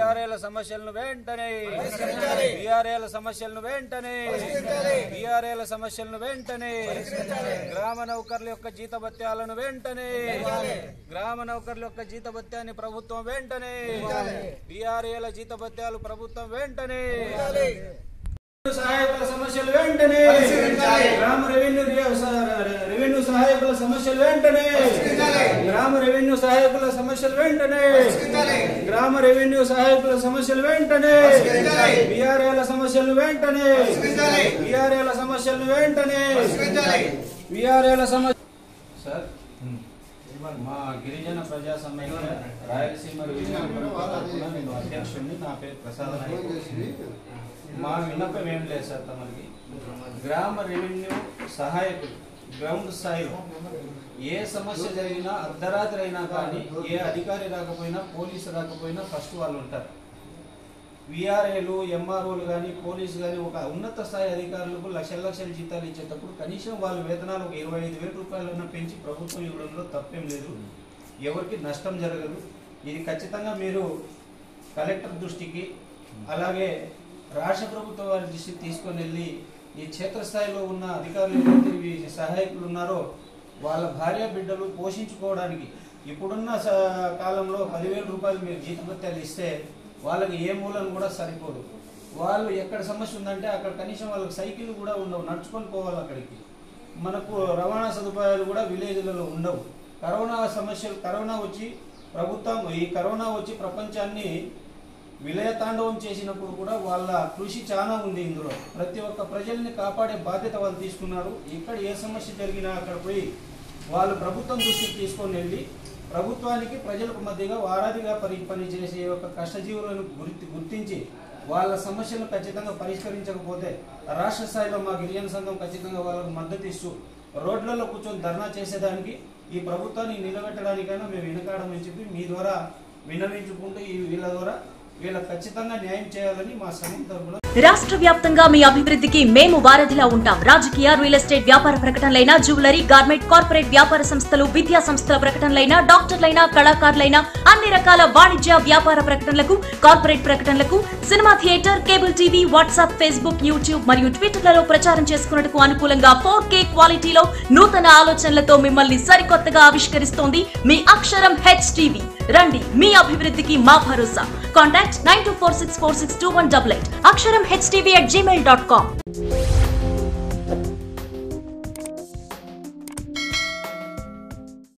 బీఆర్ఏల సమస్యలను వెంటనే బీఆర్ఏల సమస్యలను వెంటనే బీఆర్ఏల సమస్యలను వెంటనే గ్రామ నౌకర్ల యొక్క జీతభత్యాలను వెంటనే గ్రామ నౌకర్ల యొక్క జీతభత్యాన్ని ప్రభుత్వం వెంటనే బీఆర్ఏల జీతభత్యాలు ప్రభుత్వం వెంటనే సహాయకుల సమస్యలు వెంటనే గ్రామ రెవెన్యూ రి- స- రెవెన్యూ సహాయకుల సమస్యలు వెంటనే గ్రామ రెవెన్యూ సహాయకుల సమస్యలు వెంటనే గ్రామ రెవెన్యూ సహాయకుల సమస్యలు వెంటనే బీఆర్ఏల సమస్యలు వెంటనే బీఆర్ఏల సమస్యలు వెంటనే బీఆర్ఏల సమస్య సార్ మా గిరిజన ప్రజా సమైక్య రాయలసీమ విజయనగరం తరపున నేను అధ్యక్షుడిని నా పేరు ప్రసాద్ నాయక్ మా విన్నపం ఏం లేదు సార్ తమకి గ్రామ రెవెన్యూ సహాయకులు గ్రౌండ్ స్థాయిలో ఏ సమస్య జరిగినా అర్ధరాత్రి అయినా కానీ ఏ అధికారి రాకపోయినా పోలీసు రాకపోయినా ఫస్ట్ వాళ్ళు ఉంటారు విఆర్ఏలు ఎంఆర్ఓలు కానీ పోలీసు కానీ ఒక ఉన్నత స్థాయి అధికారులకు లక్షల లక్షల జీతాలు ఇచ్చేటప్పుడు కనీసం వాళ్ళ వేతనాలు ఒక ఇరవై ఐదు వేల రూపాయలన్నా పెంచి ప్రభుత్వం ఇవ్వడంలో తప్పేం లేదు ఎవరికి నష్టం జరగదు ఇది ఖచ్చితంగా మీరు కలెక్టర్ దృష్టికి అలాగే రాష్ట్ర ప్రభుత్వం వారి దృష్టికి తీసుకొని వెళ్ళి ఈ క్షేత్రస్థాయిలో ఉన్న అధికారులు ఏవైతే ఈ సహాయకులు ఉన్నారో వాళ్ళ భార్య బిడ్డలు పోషించుకోవడానికి ఇప్పుడున్న స- కాలంలో పదివేల రూపాయలు మీరు జీతభత్యాలు ఇస్తే వాళ్ళకి ఏ మూలం కూడా సరిపోదు వాళ్ళు ఎక్కడ సమస్య ఉందంటే అక్కడ కనీసం వాళ్ళకి సైకిల్ కూడా ఉండవు నడుచుకొని పోవాలి అక్కడికి మనకు రవాణా సదుపాయాలు కూడా విలేజ్లలో ఉండవు కరోనా సమస్యలు కరోనా వచ్చి ప్రభుత్వం ఈ కరోనా వచ్చి ప్రపంచాన్ని విలయతాండవం చేసినప్పుడు కూడా వాళ్ళ కృషి చాలా ఉంది ఇందులో ప్రతి ఒక్క ప్రజల్ని కాపాడే బాధ్యత వాళ్ళు తీసుకున్నారు ఇక్కడ ఏ సమస్య జరిగినా అక్కడ పోయి వాళ్ళు ప్రభుత్వం దృష్టికి తీసుకొని వెళ్ళి ప్రభుత్వానికి ప్రజలకు మధ్యగా వారాదిగా పని పనిచేసే ఒక కష్టజీవులను గుర్తి గుర్తించి వాళ్ళ సమస్యలను ఖచ్చితంగా పరిష్కరించకపోతే రాష్ట్ర స్థాయిలో మా గిరిజన సంఘం ఖచ్చితంగా వాళ్ళకు మద్దతు ఇస్తూ రోడ్లలో కూర్చొని ధర్నా చేసేదానికి ఈ ప్రభుత్వాన్ని నిలబెట్టడానికైనా మేము వెనకాడమని చెప్పి మీ ద్వారా విన్నవించుకుంటూ ఈ వీళ్ళ ద్వారా వీళ్ళకి ఖచ్చితంగా న్యాయం చేయాలని మా సంఘం తరఫున రాష్ట్ర వ్యాప్తంగా మీ అభివృద్ధికి మేము వారధిలా ఉంటాం రాజకీయ రియల్ ఎస్టేట్ వ్యాపార ప్రకటనలైన జ్యువెలరీ గార్మెంట్ కార్పొరేట్ వ్యాపార సంస్థలు విద్యా సంస్థల ప్రకటనలైన డాక్టర్లైన కళాకారులైన అన్ని రకాల వాణిజ్య వ్యాపార ప్రకటనలకు కార్పొరేట్ ప్రకటనలకు cinema theatre cable TV WhatsApp Facebook YouTube మరియు ట్విట్టర్లలో ప్రచారం చేసుకున్నట్టుకు అనుకూలంగా ఫోర్ కే క్వాలిటీలో నూతన ఆలోచనలతో మిమ్మల్ని సరికొత్తగా ఆవిష్కరిస్తోంది మీ అక్షరం హెచ్ టీవీ రండి మీ అభివృద్ధికి మా భరోసా contact nine two four six four six two one double eight అక్షరం H TV at Gmail dot com